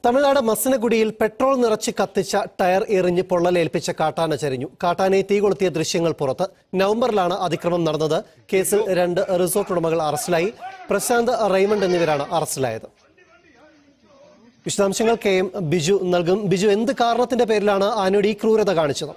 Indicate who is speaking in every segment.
Speaker 1: Tamil Nadu മസനഗുഡിയിൽ petrol നിറച്ച് കത്തിച്ച tyre എറിഞ്ഞ് പൊള്ളലേൽപ്പിച്ച കാട്ടാന ചരിഞ്ഞു കാട്ടാനയെ തീ കൊളുത്തിയ ദൃശ്യങ്ങൾ പുറത്ത് നവംബറിലാണ് അതിക്രമം നടന്നത് കേസിൽ രണ്ട് റിസോർട്ട് ഉടമകൾ അറസ്റ്റിലായി പ്രശാന്ത് റെയ്മണ്ട് എന്നിവരാണ് അറസ്റ്റിലായത് വിശദാംശങ്ങൾ കെ എം ബിജു നൽകും ബിജു എന്ത് കാരണത്തിന്റെ പേരിലാണ് ആനയുടെ ഈ ക്രൂരത കാണിച്ചത്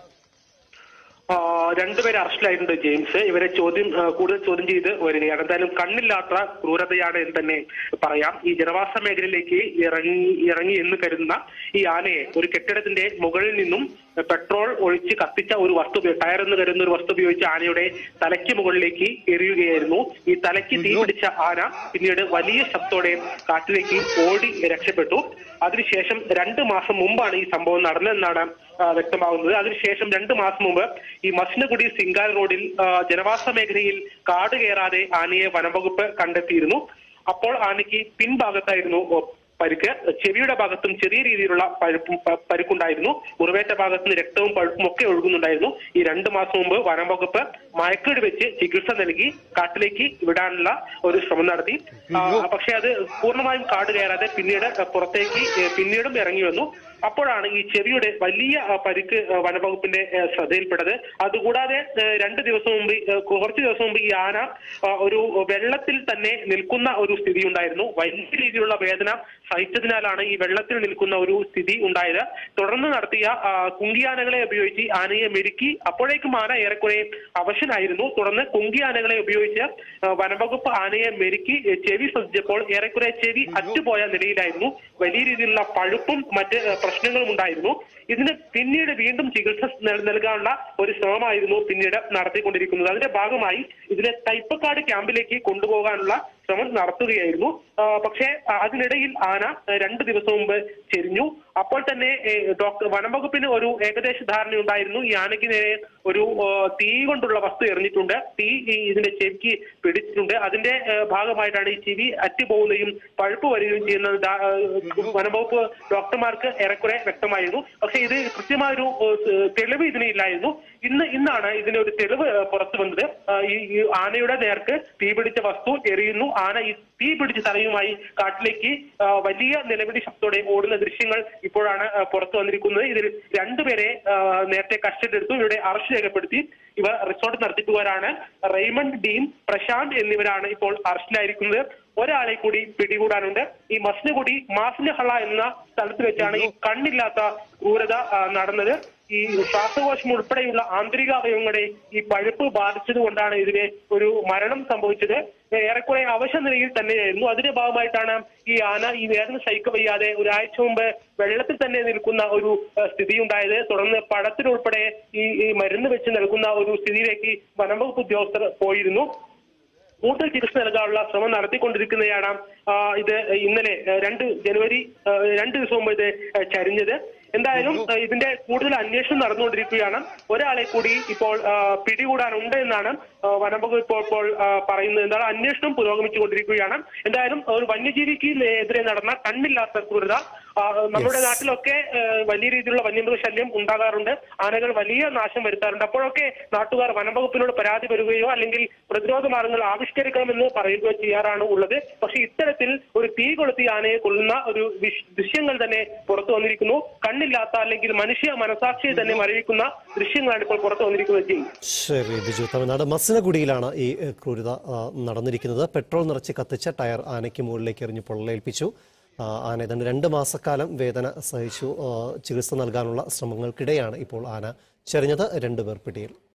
Speaker 2: ആ, രണ്ടുപേരെ അറസ്റ്റിലായിട്ടുണ്ട് ജെയിംസ് ഇവരെ ചോദ്യം ആ, കൂടുതൽ ചോദ്യം ചെയ്ത് വരികയാണ് എന്തായാലും കണ്ണില്ലാത്ത ക്രൂരതയാണ് എന്ന് തന്നെ പറയാം ഈ ജനവാസ മേഖലയിലേക്ക് ഇറങ്ങി ഇറങ്ങി എന്ന് കരുതുന്ന ഈ ആനയെ ഒരു കെട്ടിടത്തിന്റെ മുകളിൽ നിന്നും പെട്രോൾ ഒഴിച്ച് കത്തിച്ച ഒരു വസ്തു ഉപയോ- ടയർ എന്ന് കരുതുന്ന ഒരു വസ്തു ഉപയോഗിച്ച് ആനയുടെ തലയ്ക്ക് മുകളിലേക്ക് എറിയുകയായിരുന്നു ഈ തലയ്ക്ക് തീ പിടിച്ച ആന പിന്നീട് വലിയ ശബ്ദത്തോടെ കാട്ടിലേക്ക് ഓടി രക്ഷപ്പെട്ടു അതിനുശേഷം രണ്ട് മാസം മുമ്പാണ് ഈ സംഭവം നടന്നതെന്നാണ് ആ, വ്യക്തമാകുന്നത് അതിനുശേഷം രണ്ട് മാസം മുമ്പ് ഈ മസ്നഗുഡി സിംഗാൽ റോഡിൽ ആ, ജനവാസ മേഖലയിൽ കാട് കയറാതെ ആനയെ വനംവകുപ്പ് കണ്ടെത്തിയിരുന്നു അപ്പോൾ ആനയ്ക്ക് പിൻഭാഗത്തായിരുന്നു ഓ, പരിക്ക് ചെവിയുടെ ഭാഗത്തും ചെറിയ രീതിയിലുള്ള പഴുപ്പും പ- പരിക്കുണ്ടായിരുന്നു മുറിവേറ്റ ഭാഗത്ത് നിന്ന് രക്തവും പഴുപ്പും ഒക്കെ ഒഴുകുന്നുണ്ടായിരുന്നു ഈ രണ്ട് മാസം മുമ്പ് വനംവകുപ്പ് മയക്കേട് വെച്ച് ചികിത്സ നൽകി കാട്ടിലേക്ക് വിടാനുള്ള ഒരു ശ്രമം നടത്തി ആ, പക്ഷേ അത് പൂർണ്ണമായും കാട് കയറാതെ പിന്നീട് പുറത്തേക്ക് ഏ, പിന്നീടും ഇറങ്ങി വന്നു അപ്പോഴാണ് ഈ ചെവിയുടെ വലിയ ആ, പരിക്ക് ആ, വനംവകുപ്പിന്റെ ആ, ശ്രദ്ധയിൽപ്പെട്ടത് അതുകൂടാതെ ആ, രണ്ട് ദിവസം മുമ്പ് ആ, കുറച്ച് ദിവസം മുമ്പ് ഈ ആന ആ, ഒരു വെള്ളത്തിൽ തന്നെ നിൽക്കുന്ന ഒരു സ്ഥിതി ഉണ്ടായിരുന്നു വലിയ രീതിയിലുള്ള വേദന സഹിച്ചതിനാലാണ് ഈ വെള്ളത്തിൽ നിൽക്കുന്ന ഒരു സ്ഥിതി ഉണ്ടായത് തുടർന്ന് നടത്തിയ ആ, കുങ്കിയാനകളെ ഉപയോഗിച്ച് ആനയെ മെരുക്കി അപ്പോഴേക്കും ആന ഏറെക്കുറെ അവശനായിരുന്നു തുടർന്ന് കുങ്കിയാനകളെ ഉപയോഗിച്ച് ആ, വനംവകുപ്പ് ആനയെ മെരുക്കി ഏ, ചെവി ശ്രദ്ധിച്ചപ്പോൾ ഏറെക്കുറെ ചെവി അറ്റുപോയ നിലയിലായിരുന്നു വലിയ രീതിയിലുള്ള പഴുപ്പും മറ്റ് ഏ, പ്രശ്നങ്ങളും ഉണ്ടായിരുന്നു ഇതിന് പിന്നീട് വീണ്ടും ചികിത്സ നൽ- നൽകാനുള്ള ഒരു ശ്രമമായിരുന്നു പിന്നീട് നടത്തിക്കൊണ്ടിരിക്കുന്നത് അതിന്റെ ഭാഗമായി ഇതിനെ തൈപ്പക്കാട് ക്യാമ്പിലേക്ക് കൊണ്ടുപോകാനുള്ള ശ്രമം നടത്തുകയായിരുന്നു ആ, പക്ഷേ ആ, അതിനിടയിൽ ആന ആ, രണ്ട് ദിവസം മുമ്പ് ചെരിഞ്ഞു അപ്പോൾ തന്നെ ഏ, ഡോക്ടർ വനംവകുപ്പിന് ഒരു ഏകദേശ ധാരണയുണ്ടായിരുന്നു ഈ ആനയ്ക്ക് നേരെ ഒരു ആ, തീ കൊണ്ടുള്ള വസ്തു എറിഞ്ഞിട്ടുണ്ട് തീ ഈ ഇതിന്റെ ചെവിക്ക് പിടിച്ചിട്ടുണ്ട് അതിന്റെ ആ, ഭാഗമായിട്ടാണ് ഈ ചെവി അറ്റുപോകുകയും പഴുപ്പ് വരികയും ചെയ്യുന്നത് ദാ- ആ, വനംവകുപ്പ് ഡോക്ടർമാർക്ക് ഏറെക്കുറെ വ്യക്തമായിരുന്നു പക്ഷേ ഇത് കൃത്യമായൊരു ഏ, തെളിവ് ഇതിനില്ലായിരുന്നു ഇന്ന് ഇന്നാണ് ഇതിന് ഒരു തെളിവ് ഏ, പുറത്തു വന്നത് ആ, ഈ ഈ ആനയുടെ നേർക്ക് തീ പിടിച്ച വസ്തു എറിയുന്നു ആന ഈ തീ പിടിച്ച തലയുമായി കാട്ടിലേക്ക് ആ, വലിയ നിലവിളി ശബ്ദത്തോടെ ഓടുന്ന ദൃശ്യങ്ങൾ ഇപ്പോഴാണ് ആ, പുറത്തു വന്നിരിക്കുന്നത് ഇതിൽ രണ്ടുപേരെ ആ, നേരത്തെ കസ്റ്റഡി എടുത്തു ഇവരുടെ അറസ്റ്റ് രേഖപ്പെടുത്തി ഇവർ റിസോർട്ട് നടത്തിപ്പുകാരാണ് റെയ്മണ്ട് ഡീൻ പ്രശാന്ത് എന്നിവരാണ് ഇപ്പോൾ അറസ്റ്റിലായിരിക്കുന്നത് ഒരാളെ കൂടി പിടികൂടാനുണ്ട് ഈ മസ്നഗുഡി മാസ്നഹള എന്ന സ്ഥലത്ത് വെച്ചാണ് ഈ കണ്ണില്ലാത്ത ക്രൂരത ആ, നടന്നത് ഈ ശ്വാസകോശം ഉൾപ്പെടെയുള്ള ആന്തരിക അവയവങ്ങളെ ഈ പഴുപ്പ് ബാധിച്ചത് കൊണ്ടാണ് ഇതിന് ഒരു മരണം സംഭവിച്ചത് ഏറെക്കുറെ അവശ നിലയിൽ തന്നെയായിരുന്നു അതിന്റെ ഭാഗമായിട്ടാണ് ഈ ആന ഈ വേദന സഹിക്ക വയ്യാതെ ഒരാഴ്ച മുമ്പ് വെള്ളത്തിൽ തന്നെ നിൽക്കുന്ന ഒരു ആ, സ്ഥിതി ഉണ്ടായത് തുടർന്ന് പഴത്തിനുൾപ്പെടെ ഈ ഈ മരുന്ന് വെച്ച് നൽകുന്ന ഒരു സ്ഥിതിയിലേക്ക് വനംവകുപ്പ് ഉദ്യോഗസ്ഥർ പോയിരുന്നു കൂടുതൽ ചികിത്സ നൽകാനുള്ള ശ്രമം നടത്തിക്കൊണ്ടിരിക്കുന്നതാണ് ആ, ഇത് ഇന്നലെ ആ, രണ്ട് ജനുവരി ആ, രണ്ട് ദിവസം മുമ്പ് ഇത് ആ, ചരിഞ്ഞത് എന്തായാലും ആ, ഇതിന്റെ കൂടുതൽ അന്വേഷണം നടന്നുകൊണ്ടിരിക്കുകയാണ് ഒരാളെ കൂടി ഇപ്പോൾ ആ, പിടികൂടാനുണ്ട് എന്നാണ് ആ, വനംവകുപ്പ് ഇപ്പോൾ ഇപ്പോൾ ആ, പറയുന്നത് എന്താണ് അന്വേഷണം പുരോഗമിച്ചുകൊണ്ടിരിക്കുകയാണ് എന്തായാലും ഒരു വന്യജീവിക്ക് എതിരെ നടന്ന കണ്ണില്ലാത്ത ക്രൂരത ആ, നമ്മുടെ
Speaker 1: Yes.
Speaker 2: നാട്ടിലൊക്കെ ആ, വലിയ രീതിയിലുള്ള വന്യമൃഗ ശല്യം ഉണ്ടാകാറുണ്ട് ആനകൾ വലിയ നാശം വരുത്താറുണ്ട് അപ്പോഴൊക്കെ നാട്ടുകാർ വനംവകുപ്പിനോട് പരാതി വരികയോ അല്ലെങ്കിൽ പ്രതിരോധ മാർഗങ്ങൾ ആവിഷ്കരിക്കണമെന്ന് പറയുകയോ ചെയ്യാറാണ് ഉള്ളത് പക്ഷെ ഇത്തരത്തിൽ ഒരു തീ കൊളുത്തി ആനയെ കൊല്ലുന്ന ഒരു വിഷ്- ദൃശ്യങ്ങൾ തന്നെ പുറത്തു വന്നിരിക്കുന്നു കണ്ണില്ലാത്ത അല്ലെങ്കിൽ മനുഷ്യ മനസാക്ഷിയെ തന്നെ മരവിക്കുന്ന ദൃശ്യങ്ങളാണ് ഇപ്പോൾ പുറത്തു വന്നിരിക്കുന്നത് ചെയ്യും
Speaker 1: ശരി ബിജു തമിഴ്നാട് മസനഗുഡിയിലാണ് ഈ ഏഹ്, ക്രൂരത ആ, നടന്നിരിക്കുന്നത് പെട്രോൾ നിറച്ച് കത്തിച്ച ടയർ ആനയ്ക്ക് മുകളിലേക്ക് എറിഞ്ഞ് പൊള്ളലേൽപ്പിച്ചു ആ, ആന ഏതാണ്ട് രണ്ട് മാസക്കാലം വേദന സഹിച്ചു ആ, ചികിത്സ നൽകാനുള്ള ശ്രമങ്ങൾക്കിടെയാണ് ഇപ്പോൾ ആന ചെറിഞ്ഞത് രണ്ടുപേർ പിടിയിൽ